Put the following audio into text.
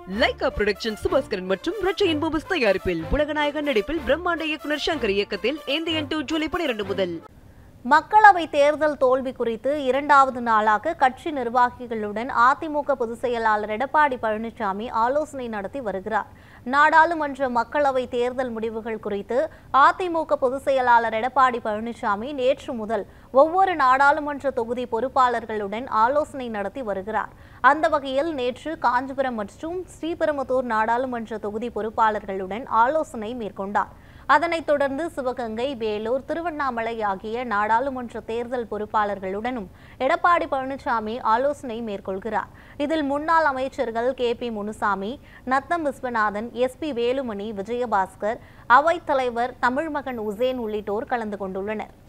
Lyca production Subaskaran மற்றும் ரச்சையின் பூபஸ் தயாரிப்பில் உலகநாயகன் நடிப்பில் பிரம்மாண்ட இயக்குனர் சங்கர் இயக்கத்தில் இந்தியன் டூ ஜூலை பனிரெண்டு முதல் மக்களவை தேர்தல் தோல்வி குறித்து இரண்டாவது நாளாக கட்சி நிர்வாகிகளுடன் அதிமுக பொதுச் செயலாளர் எடப்பாடி பழனிசாமி ஆலோசனை நடத்தி வருகிறார் நாடாளுமன்ற மக்களவை தேர்தல் முடிவுகள் குறித்து அதிமுக பொதுச் செயலாளர் எடப்பாடி பழனிசாமி நேற்று முதல் ஒவ்வொரு நாடாளுமன்ற தொகுதி பொறுப்பாளர்களுடன் ஆலோசனை நடத்தி வருகிறார் அந்த வகையில் நேற்று காஞ்சிபுரம் மற்றும் ஸ்ரீபெரும்புதூர் நாடாளுமன்ற தொகுதி பொறுப்பாளர்களுடன் ஆலோசனை மேற்கொண்டார் அதனைத் தொடர்ந்து சிவகங்கை வேலூர் திருவண்ணாமலை ஆகிய நாடாளுமன்ற தேர்தல் பொறுப்பாளர்களுடனும் எடப்பாடி பழனிசாமி ஆலோசனை மேற்கொள்கிறார் இதில் முன்னாள் அமைச்சர்கள் K P Munusamy Natham Viswanathan S P Velumani Vijayabaskar அவைத் தலைவர் தமிழ்மகன் உசேன் உள்ளிட்டோர் கலந்து கொண்டுள்ளனர்